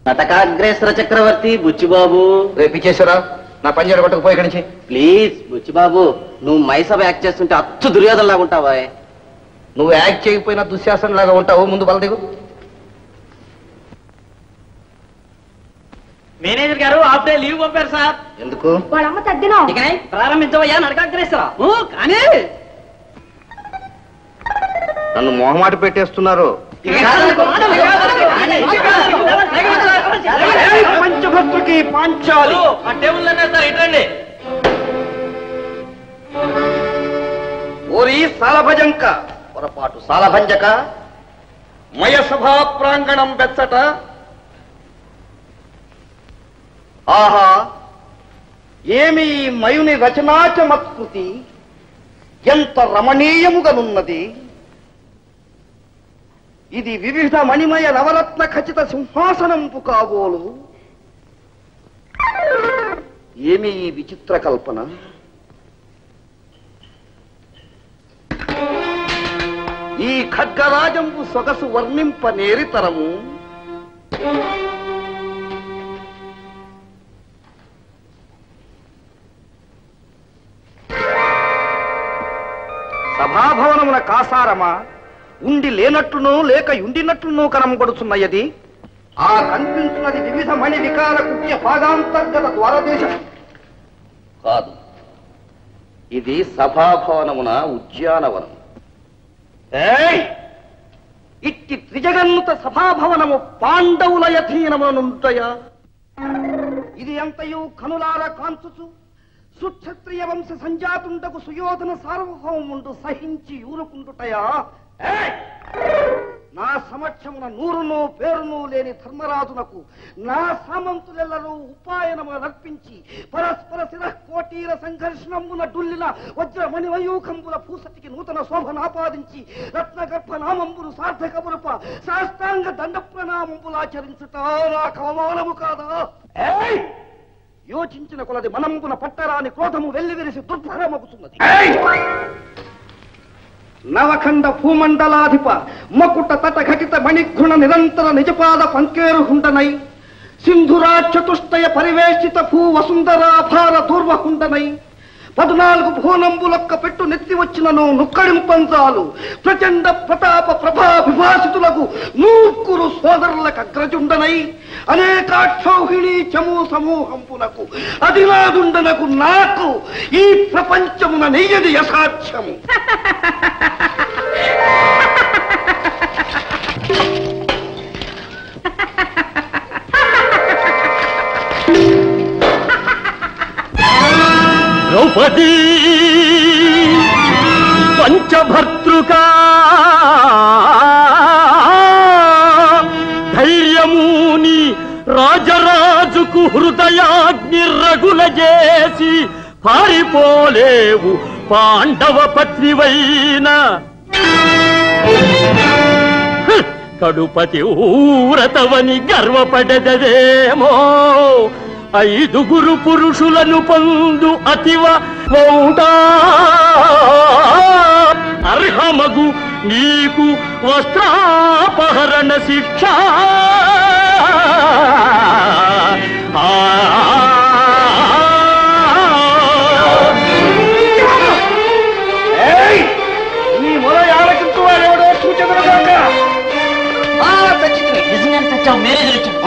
నటకాగ్రేశ్వర చక్రవర్తి బుచ్చిబాబు రేపిచ్చేసారా నా పని జరగొట్టకు పోయి ఇక్కడి నుంచి ప్లీజ్ బుచ్చిబాబు నువ్వు మైసభ యాక్ట్ చేస్తుంటే అచ్చు దుర్యోధనలాగా ఉంటావా నువ్వు యాక్ట్ చేయకపోయినా దుశ్శాసన లాగా ఉంటావు ముందు బలదిగు మేనేజర్ గారు హాఫ్ డే లీవ్ పంపారు సార్ ఎందుకు వాళ్ళమ్మ తద్దినం ఇకనే ప్రారంభించవయ్యా నడకాగ్రేసరా కానీ నన్ను మొహమాట పెట్టేస్తున్నారు పంచభక్తుకి పాంచాలి ఆ టేబుల్ సార్ ఇటండి ఓరి సాలభజంక పొరపాటు సాలభంజక మయ సభా ప్రాంగణం బెచ్చట ఆహా ఏమి ఈ మయుని రచనా చమత్కృతి ఎంత రమణీయముగనున్నది ఇది వివిధ మణిమయ నవరత్న ఖచ్చిత సింహాసనంపు కాబోలు ఏమి ఈ విచిత్ర కల్పన ఈ ఖడ్గరాజంబు సొగసు వర్ణింప నేరితరము సభాభవనమున కాసారమా ఉండి లేనట్లునో లేక ఉండినట్లునో కనమగొడుచున్నయది ఆ కనిపించున్నది వివిధ మణి వికార కుట్య భాగాంతర్గత ద్వారదేశం కాదు ఇది సభాభవనమున ఉద్యానవనం ఏయ్! ఇట్టి త్రిజగన్నుత సభాభవనము పాండవుల యథీనమునుంటయా ఇది ఎంతయు కనులార కాంచుచు సుక్షత్రియ వంశ సంజాతుండకు సుయోధన సార్వభౌముండు సహించి ఊరుకుంటుటయా ఏయ్! నా సమక్షమున నూరును పేరును లేని ధర్మరాజునకు నా సామంతులెల్లరూ ఉపాయనము నర్పించి పరస్పర శిర కోటీర సంఘర్షణమున డుల్లిన వజ్రమణి వయూకంబుల పూసటికి నూతన శోభనాపాదించి రత్నగర్భ నామంబులు సార్థకమురప శాస్త్రాంగ దండ ప్రణామంబులాచరించుట నాకు అవమానము కాదా ఏయ్! యోచించిన కొలది మనంబున పట్టరాని క్రోధము వెల్లివిరిసి దుర్భరమగుతున్నది నవఖండ భూమండలాధిప మకుట తట ఘటిత మణిఘృణ నిరంతర నిజపాద పంకేరు హుండనై సింధురా చతుష్టయ పరివేష్టిత భూ వసుంధరాభార దూర్వ హుండనై పద్నాలుగు భువనంబులొక్క పెట్టు నెత్తి వచ్చినను నుక్కడింపంచాలు ప్రచండ ప్రతాప ప్రభా విభాసితులకు నూర్కురు సోదరులకు అగ్రజుండనై అనేకాక్షౌహిణి చము సమూహంపునకు అదినాదుండనకు నాకు ఈ ప్రపంచమున నెయ్యది యసాధ్యము ద్రౌపదీ పంచభర్తృకా ధైర్యముని రాజరాజుకు హృదయాగ్ని రగుల చేసి పారిపోలేవు పాండవ పత్నివైన హ్! కడుపతి ఊరతవని గర్వపడదదేమో ఐదుగురు పురుషులను పొందు అతివ మౌటా అర్హమగు నీకు వస్త్రాపహరణ శిక్ష ఏయ్! నీ మొర ఆలకించు వాడెవడో సూచనగాక ఆ చచ్చితిని నిజంగానే తెచ్చావు మేనేజర్ ఇచ్చాడు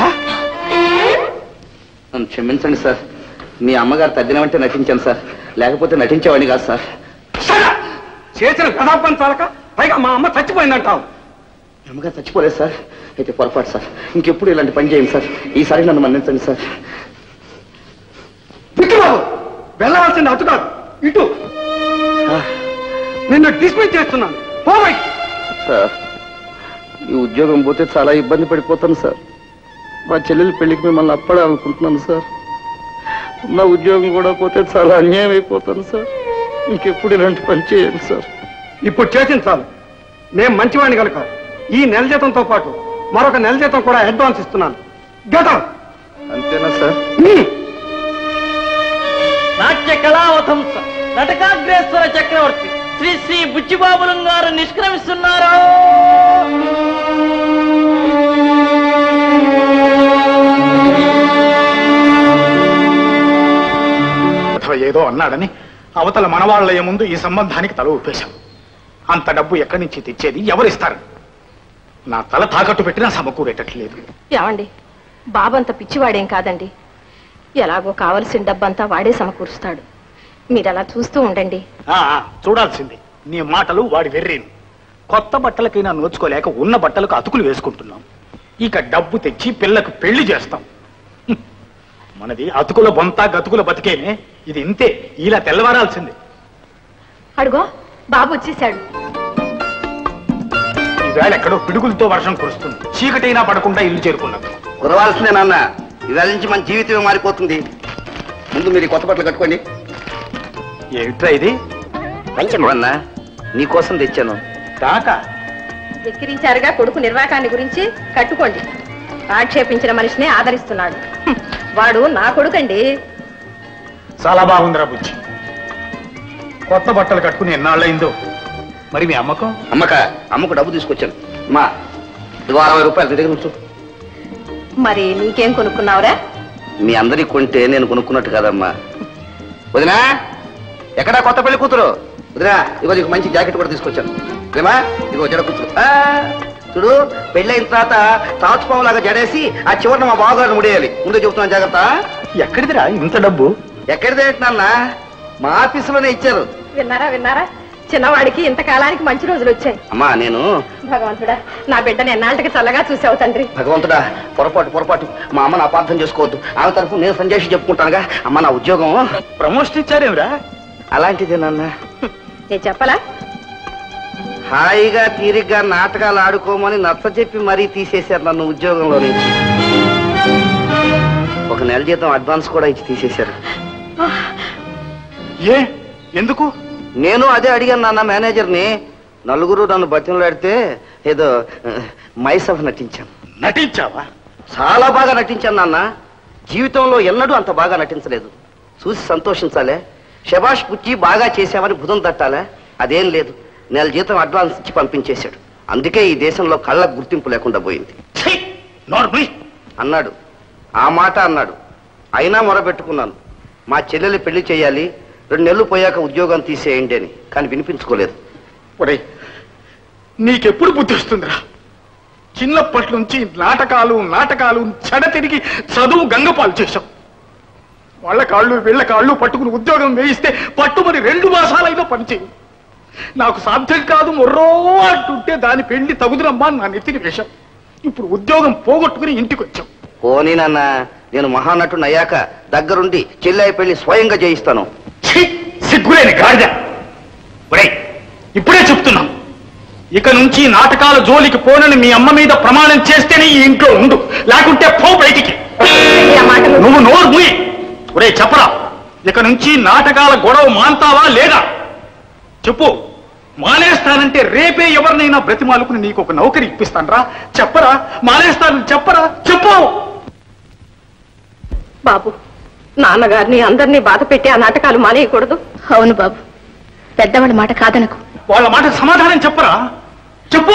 నన్ను క్షమించండి సార్ మీ అమ్మగారు తద్దినమంటే నటించాను సార్ లేకపోతే నటించేవాడిని కాదు సార్ చేసిన ప్రతాపం చాలక పైగా మా అమ్మ చచ్చిపోయిందంటావు మీ అమ్మగారు చచ్చిపోలేదు సార్ అయితే పొరపాటు సార్ ఇంకెప్పుడు ఇలాంటి పని చేయండి సార్ ఈసారి నన్ను మన్నించండి సార్ పిట్టుబాబు వెళ్ళవలసింది అటు కాదు ఇటు నిన్ను డిస్మిస్ చేస్తున్నాను పోవై సార్ ఈ ఉద్యోగం పోతే చాలా ఇబ్బంది పడిపోతాను సార్ మా చెల్లెలి పెళ్లికి మిమ్మల్ని అప్పడాలనుకుంటున్నాను సార్ నా ఉద్యోగం కూడా పోతే చాలా అన్యాయం అయిపోతాను సార్ ఇంకెప్పుడు ఇలాంటి పని చేయండి సార్ ఇప్పుడు చేసింది చాలు నేను మంచివాడిని కనుక ఈ నెల జీతంతో పాటు మరొక నెల జీతం కూడా అడ్వాన్స్ ఇస్తున్నాను గతం అంతేనా సార్ నాట్య కళావతంస నటకాగ్రేశ్వర చక్రవర్తి శ్రీ శ్రీ బుచ్చిబాబులం గారు నిష్క్రమిస్తున్నారు ఏదో అన్నాడని అవతల మనవాళ్ళయ్య ముందు ఈ సంబంధానికి తల ఊపేశాం అంత డబ్బు ఎక్కడి నుంచి తెచ్చేది ఎవరిస్తారు నా తల తాకట్టు పెట్టినా సమకూరేటట్లేదు ఏమండి బాబంత పిచ్చివాడేం కాదండి ఎలాగో కావలసిన డబ్బంతా వాడే సమకూరుస్తాడు మీరు అలా చూస్తూ ఉండండి ఆ, ఆ, చూడాల్సింది నీ మాటలు వాడి వెర్రేను కొత్త బట్టలకైనా నోచుకోలేక ఉన్న బట్టలకు అతుకులు వేసుకుంటున్నాం ఇక డబ్బు తెచ్చి పిల్లకు పెళ్లి చేస్తాం హ్మ్. మనది అతుకుల బొంత గతుకుల బతికేనే ఇది ఇంతే ఇలా తెల్లవారాల్సిందే అడుగో బాబు వచ్చేసాడు ఈవేళ ఎక్కడో పిడుగులతో వర్షం కురుస్తుంది చీకటైనా పడకుండా ఇల్లు చేరుకున్నాం కురవాల్సిందే నాన్న ఇవాళ నుంచి మన జీవితమే మారిపోతుంది ముందు మీరు ఈ కొత్త బట్టలు కట్టుకోండి ఏమిట్రా ఇది అన్న నీకోసం తెచ్చాను కాక వెక్కిరించారుగా కొడుకు నిర్వాకాన్ని గురించి కట్టుకోండి ఆక్షేపించిన మనిషిని ఆదరిస్తున్నాడు హ్మ్. వాడు నా కొడుకండి చాలా బాగుందిరా బుజ్జి కొత్త బట్టలు కట్టుకుని ఎన్నాళ్ళైందో మరి మీ అమ్మకం అమ్మక అమ్మకు డబ్బు తీసుకొచ్చాను మా ఇదిగో అరవై రూపాయలు నీ దగ్గర ఉంచు మరి నీకేం కొనుక్కున్నావురా మీ అందరికి కొంటే నేను కొనుక్కున్నట్టు కదమ్మా వదినా ఎక్కడా కొత్త పెళ్లి కూతురు వదినా ఇగో నీకు మంచి జాకెట్ కూడా తీసుకొచ్చాను ఏమా ఇగో జడ కూతురు ఆ, చూడు పెళ్ళైన తర్వాత తాచుపాము లాగా జడేసి ఆ చివరిన మా బావగారిని ముడేయాలి ముందే చెబుతున్నాను జాగ్రత్త ఎక్కడిదిరా ఇంత డబ్బు ఎక్కడిదే నాన్న మా ఆఫీసులోనే ఇచ్చారు విన్నారా విన్నారా చిన్నవాడికి ఇంతకాలానికి మంచి రోజులు వచ్చాయి అమ్మా నేను భగవంతుడా నా బిడ్డని ఎన్నాళ్ళకి చల్లగా చూసావు తండ్రి భగవంతుడా పొరపాటు పొరపాటు మా అమ్మని అపార్థం చేసుకోవద్దు ఆమె తరఫు నేను సంజేసి చెప్పుకుంటానుగా అమ్మ నా ఉద్యోగం ప్రమోషన్ ఇచ్చారేమిరా అలాంటిదే నాన్న నేను చెప్పలా హాయిగా తీరిగ్గా నాటకాలు ఆడుకోమని నచ్చ చెప్పి మరీ తీసేశారు నన్ను ఉద్యోగంలో నుంచి ఒక నెల జీతం అడ్వాన్స్ కూడా ఇచ్చి తీసేశారు ఏ ఎందుకు నేను అదే అడిగాను నాన్న మేనేజర్ని నలుగురు నన్ను బతిమలాడితే ఏదో ఆ, మైసభ నటించాను నటించావా చాలా బాగా నటించాను నాన్న జీవితంలో ఎన్నడూ అంత బాగా నటించలేదు చూసి సంతోషించాలే శబాష్ పుచ్చి బాగా చేశామని భుజం తట్టాలే అదేం లేదు నెల జీతం అడ్వాన్స్ ఇచ్చి పంపించేశాడు అందుకే ఈ దేశంలో కళ్ళకు గుర్తింపు లేకుండా పోయింది ఛీ! నోర్మి అన్నాడు ఆ మాట అన్నాడు అయినా మొరబెట్టుకున్నాను మా చెల్లెలు పెళ్లి చేయాలి రెండు నెలలు పోయాక ఉద్యోగం తీసేయండి అని కానీ వినిపించుకోలేదు ఒరే నీకెప్పుడు బుద్ధి వస్తుందిరా చిన్నప్పటి నుంచి నాటకాలు నాటకాలు చెడ తిరిగి చదువు గంగపాలు చేశాం వాళ్ళ కాళ్ళు వీళ్ళ కాళ్ళు పట్టుకుని ఉద్యోగం వేయిస్తే పట్టుమని రెండు మాసాలైనా పనిచేయు నాకు సాధ్యం కాదు మొర్రో అంటుంటే దాని పెళ్లి తగుదురమ్మా అని నా నెత్తిని వేశాం ఇప్పుడు ఉద్యోగం పోగొట్టుకుని ఇంటికి వచ్చాం పోనీ నాన్న నేను మహానటుని అయ్యాక దగ్గరుండి చెల్లాయి పెళ్లి స్వయంగా చేయిస్తాను ఛీ! సిగ్గులేని గాడిద ఒరేయ్ ఇప్పుడే చెప్తున్నా ఇక నుంచి నాటకాల జోలికి పోనని మీ అమ్మ మీద ప్రమాణం చేస్తేనే ఈ ఇంట్లో ఉండు లేకుంటే పో బయటికి ఆ మాటలు నువ్వు నోరు ముయి ఒరే చెప్పరా ఇక నుంచి నాటకాల గొడవ మాంతావా లేదా చెప్పు మానేస్తానంటే రేపే ఎవరినైనా బ్రతిమాలుకుని నీకు ఒక నౌకరి ఇప్పిస్తానరా చెప్పరా మానేస్తానని చెప్పరా చెప్పు బాబు నాన్నగారిని అందరినీ బాధ పెట్టి ఆ నాటకాలు మానేయకూడదు అవును బాబు పెద్దవాళ్ళ మాట కాదనకు వాళ్ళ మాట సమాధానం చెప్పరా చెప్పు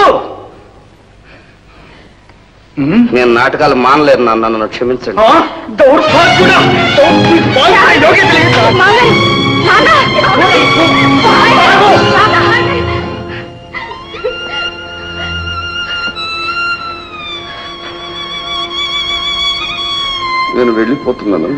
ఉమ్, నేను నాటకాలు మానలేను నాన్న నన్ను క్షమించండి ఆ? దౌర్భాగ్యుడా! దౌర్భాగ్యుడా! యోగ్యత లేదు. నేను వెళ్ళిపోతున్నాను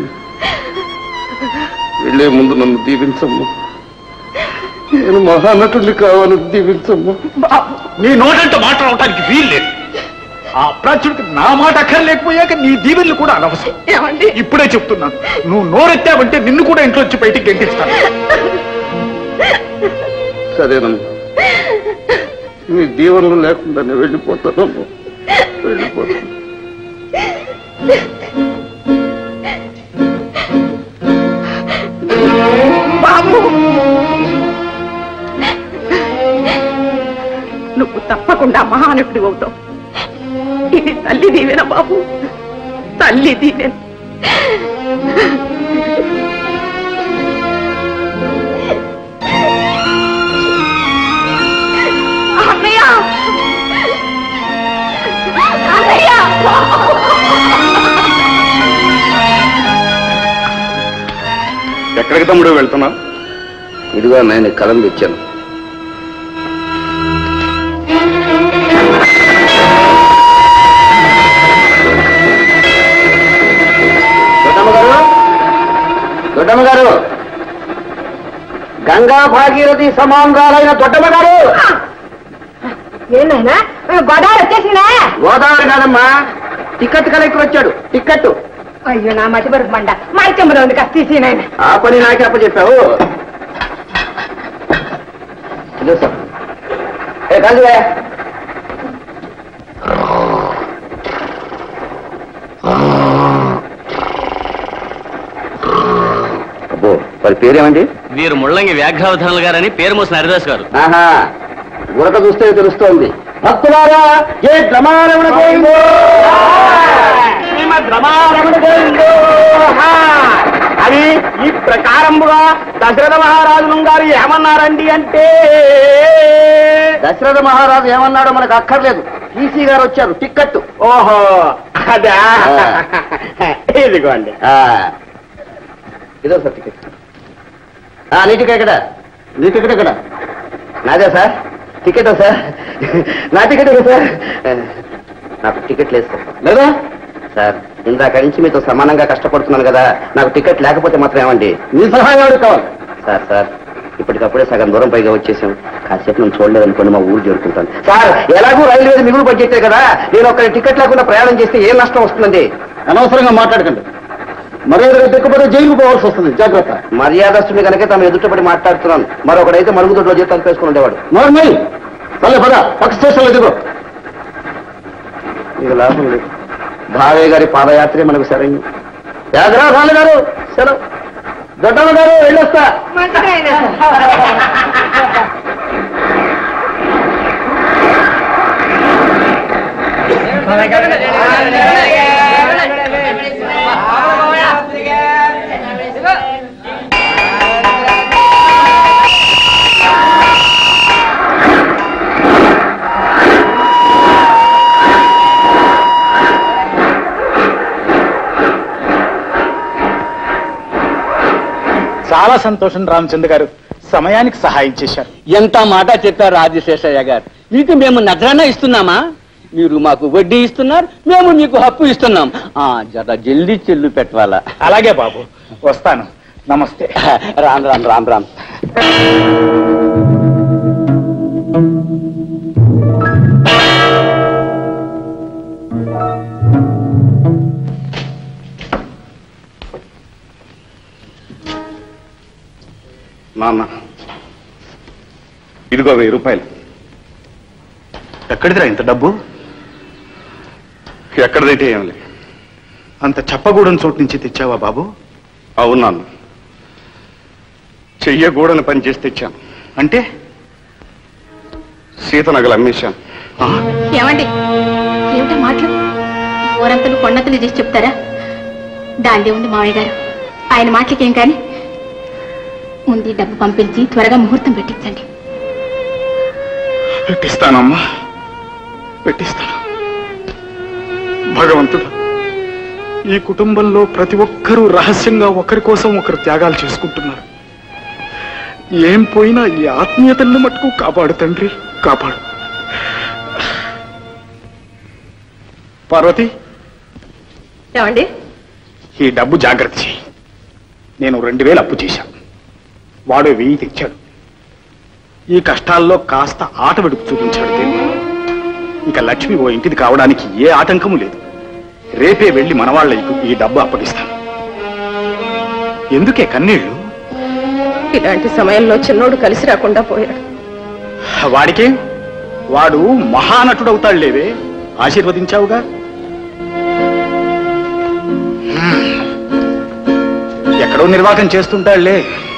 వెళ్ళే ముందు నన్ను దీవించమ్మా నేను మహానటుడిని కావాలని దీవించమ్మా నీ నోటంట మాట్లాడటానికి వీలు లేదు ఆ అప్రాచుడికి నా మాట అక్కర్లేకపోయాక నీ దీవెనలు కూడా అనవసరం ఏమండి ఇప్పుడే చెప్తున్నాను నువ్వు నోరెత్తావంటే నిన్ను కూడా ఇంట్లో వచ్చి బయటికి గెంటిస్తాను సరేనమ్మా మీ దీవెనలు లేకుండా నేను వెళ్ళిపోతానమ్మా వెళ్ళిపోతాను బాబు నువ్వు తప్పకుండా మహానటుడు అవుతావు ఇది తల్లి దీవెన బాబు తల్లి దీవెన అన్నయ్య అన్నయ్య ఎక్కడికి తమ్ముడు వెళ్తున్నావు ఇదిగో నేను కలం తెచ్చాను దొడ్డమ్మ గారు దొడ్డమ్మ గారు గంగా భాగీరథి సమాంగాలైన దొడ్డమ్మ గారు ఏంటైనా గొడవలు వచ్చేసిందా గోదావరి కాదమ్మా టికెట్ కలెక్టర్ వచ్చాడు టికెట్ అయ్యో నా మతి వరకు మండ మా చెంబులో ఉంది కాస్త తీసినాయన ఆ పని నాకే అప్పచెప్పావు ఇదో సార్ ఏ కాదువే అబ్బో వారి పేరేమండి వీరు ముళ్ళంగి వ్యాఘ్రావధానులు గారని పేరు మోసిన హరిదాస్ గారు ఆహా ఉడక చూస్తే తెలుస్తోంది భక్తులారా ఏ రమారమణ గోవిందో శ్రీమద్ రమారమణ గోవిందో హా! అని ఈ ప్రకారముగా దశరథ మహారాజులు గారు ఏమన్నారండి అంటే దశరథ మహారాజు ఏమన్నాడో మనకు అక్కర్లేదు టీసీ గారు వచ్చారు టిక్కెట్ ఓహో అదా ఆ. ఇదిగోండి ఆ, ఇదో సార్ టికెట్ ఆ, నీ టికెట్ ఎక్కడ నీ టికెట్ ఎక్కడ నాదే సార్ టికెట్ సార్ నా టికెట్ ఎక్కడ సార్ నాకు టికెట్ లేదు సార్ లేదా సార్ ఇందాక నుంచి మీతో సమానంగా కష్టపడుతున్నాను కదా నాకు టికెట్ లేకపోతే మాత్రం ఏమండి మీ సహాయం ఎవరికి కావాలి సార్ సార్ ఇప్పటికప్పుడే సగం దూరం పైగా వచ్చేసాం కాసేపు నేను చూడలేదనుకోండి మా ఊరు చేరుకుంటాను సార్ ఎలాగూ రైల్వే మిగులు బడ్జెటే కదా నేను ఒక టికెట్ లేకుండా ప్రయాణం చేస్తే ఏం నష్టం వస్తుందండి అనవసరంగా మాట్లాడకండి మర్యాదగా దిక్కుపోతే జైలుకు పోవాల్సి వస్తుంది జాగ్రత్త మర్యాదస్తుని కనుక తమ ఎదుటపడి మాట్లాడుతున్నాను మరొకడైతే మరుగుదొడ్లో జీతాలు వేసుకుని ఉండేవాడు నార్మల్ పల్లె పద పక్క స్టేషన్లో దిగు ఇక లాభం లేదు భావయ్య గారి పాదయాత్రే మనకు సరైన యాదరాజాలు గారు సెలవు దొడ్డమ్మ గారు వెళ్ళొస్తా చాలా సంతోషం రామచంద్ర గారు సమయానికి సహాయం చేశారు ఎంత మాట చెప్పారు ఆదిశేషయ్య గారు మీకు మేము నజరానా ఇస్తున్నామా మీరు మాకు వడ్డీ ఇస్తున్నారు మేము మీకు హప్పు ఇస్తున్నాం ఆ జర జల్దీ చెల్లు పెట్టవాలా అలాగే బాబు వస్తాను నమస్తే రామ్ రామ్ రామ్ రామ్ నాన్న ఇదిగో వెయ్యి రూపాయలు ఎక్కడిదిరా ఇంత డబ్బు ఎక్కడదైతే ఏం లేదు అంత చెప్పకూడని చోటు నుంచి తెచ్చావా బాబు అవును నాన్న చెయ్యకూడని పని చేసి తెచ్చాను అంటే సీత నగలు అమ్మేశాను ఆ, ఏమండి ఏమిటా మాటలు ఊరంతలు కొండంతలు చేసి చెప్తారా దాండే ఉంది మావయ్య గారు ఆయన మాటలకేం కానీ ముందు ఈ డబ్బు పంపించి త్వరగా ముహూర్తం పెట్టించండి పెట్టిస్తానమ్మా పెట్టిస్తాను భగవంతుడు ఈ కుటుంబంలో ప్రతి ఒక్కరూ రహస్యంగా ఒకరి కోసం ఒకరు త్యాగాలు చేసుకుంటున్నారు ఏం పోయినా ఈ ఆత్మీయతల్ని మట్టుకు కాపాడు తండ్రి కాపాడు పార్వతి ఏమండి ఈ డబ్బు జాగ్రత్త చేయి నేను రెండు వేలు అప్పు చేశాను వాడు వెయ్యి తెచ్చాడు ఈ కష్టాల్లో కాస్త ఆట వెడుపు చూపించాడు దేవుడు ఇక లక్ష్మి ఓ ఇంటిది కావడానికి ఏ ఆటంకము లేదు రేపే వెళ్లి మనవాళ్లకు ఈ డబ్బు అప్పగిస్తాను ఎందుకే కన్నీళ్లు ఇలాంటి సమయంలో చిన్నోడు కలిసి రాకుండా పోయాడు వాడికే వాడు మహానటుడు అవుతాడు లేవే ఆశీర్వదించావుగా హ్మ్. ఎక్కడో నిర్వాకం చేస్తుంటాడులే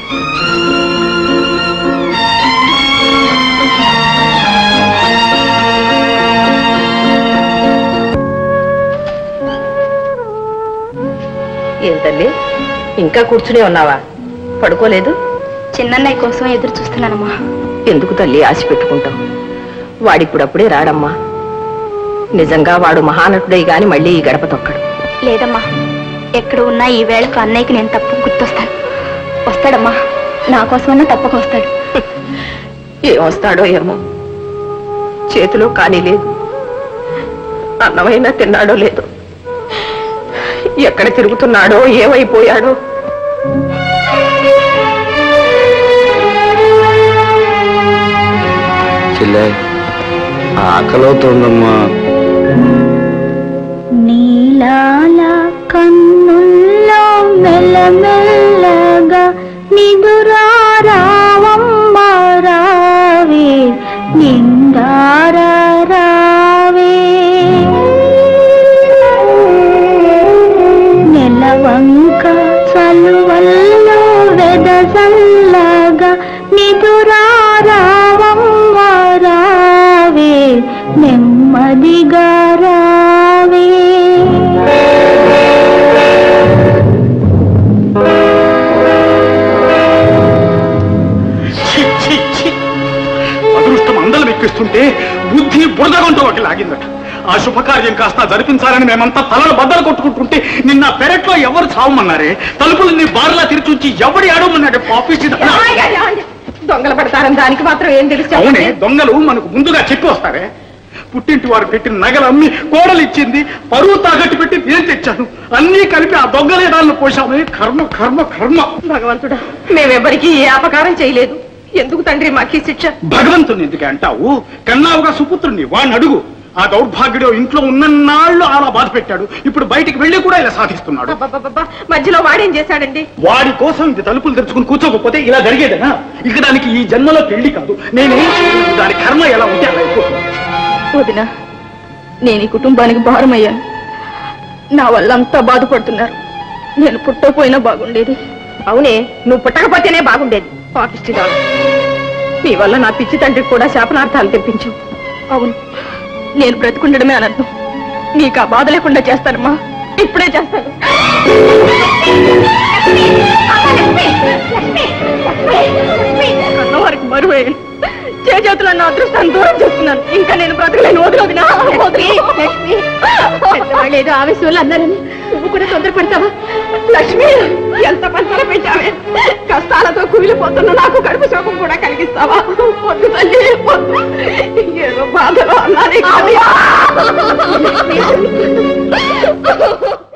ఏం తల్లి ఇంకా కూర్చునే ఉన్నావా పడుకోలేదు చిన్నన్నయ్య కోసం ఎదురు చూస్తున్నానమ్మా ఎందుకు తల్లి ఆశ పెట్టుకుంటావు వాడిప్పుడప్పుడే రాడమ్మా నిజంగా వాడు మహానటుడై గాని మళ్ళీ ఈ గడప తొక్కడు లేదమ్మా ఎక్కడ ఉన్నా ఈ వేళకు అన్నయ్యకి నేను తప్పు గుర్తొస్తాను వస్తాడమ్మా నా కోసమన్నా తప్పక వస్తాడు ఏమొస్తాడో ఏమో చేతిలో కానీ లేదు అన్నమైనా తిన్నాడో లేదో ఎక్కడ తిరుగుతున్నాడో ఏమైపోయాడో చెల్లె ఆకలవుతోందమ్మా నీలాల కన్నుల్లో మెల్లమెల్లగా నిదురారావమ్మ రావే నిండార రావే నెలవంక చలువల్లో వెదజల్లగా నిదురారావమ్మ రావే నెమ్మదిగా రావే ఛీ, ఛీ, ఛీ. అదృష్టం అందలం ఎక్కిస్తుంటే బుద్ధి బురదగొంటూ ఒకటి లాగిందట ఆ శుభకార్యం కాస్త జరిపించాలని మేమంతా తలలు బద్దలు కొట్టుకుంటుంటే నిన్న పెరట్లో ఎవరు చావమన్నారే తలుపులు నీ బార్లా తెరిచుంచి ఎవడి ఆడమన్నాడే పాపిసి దొంగలు పడతారని దానికి మాత్రం ఏం తెలుసు అవునే దొంగలు మనకు ముందుగా చెప్పి వస్తారే పుట్టింటి వారు పెట్టిన నగలు అమ్మి కోడలు ఇచ్చింది పరువు తాగట్టు పెట్టి నేను తెచ్చాను అన్నీ కలిపి ఆ దొంగలేదాలను పోశామే కర్మ కర్మ కర్మ భగవంతుడా మేమెవ్వరికీ ఏ అపకారం చేయలేదు ఎందుకు తండ్రి మాకు ఈ శిక్ష భగవంతుని ఎందుకు అంటావు కన్నావుగా సుపుత్రుణ్ణి వాడిని అడుగు ఆ దౌర్భాగ్యుడు ఇంట్లో ఉన్నన్నాళ్ళు అలా బాధ పెట్టాడు ఇప్పుడు బయటికి వెళ్ళి కూడా ఇలా సాధిస్తున్నాడు అబ్బబ్బబ్బబ్బా, మధ్యలో వాడేం చేశాడండి వాడి కోసం ఇది తలుపులు తెరుచుకుని కూర్చోకపోతే ఇలా జరిగేదనా ఇక దానికి ఈ జన్మలో పెళ్లి కాదు నేనేం చేయలేదు. దాని కర్మ ఎలా ఉంటే అలా అయిపోతుంది వదిన నేను ఈ కుటుంబానికి భారమయ్యాను నా వల్ల అంతా బాధపడుతున్నారు నేను పుట్టకపోయినా బాగుండేది అవునే నువ్వు పుట్టకపోతేనే బాగుండేది పాపిష్టిదాను నీ వల్ల నా పిచ్చి తండ్రికి కూడా శాపనార్థాలు తెప్పించు అవును నేను బ్రతుకుండడమే అనర్థం నీకు ఆ బాధ లేకుండా చేస్తానమ్మా ఇప్పుడే చేస్తాను కన్నవారికి బరువే చేతులు నా అదృష్టాన్ని దూరం చేస్తున్నాను ఇంకా నేను బ్రతకలేను వదిలేదినా పెద్దవాళ్ళు ఏదో ఆవేశంలో అన్నారని నువ్వు కూడా తొందరపడతావా లక్ష్మి ఎంత పంచన పెట్టావే కష్టాలతో కుమిలిపోతున్న నాకు కడుపు శోకం కూడా కలిగిస్తావా వద్దు తల్లి వద్దు ఏదో బాధలో అన్నానే కానీ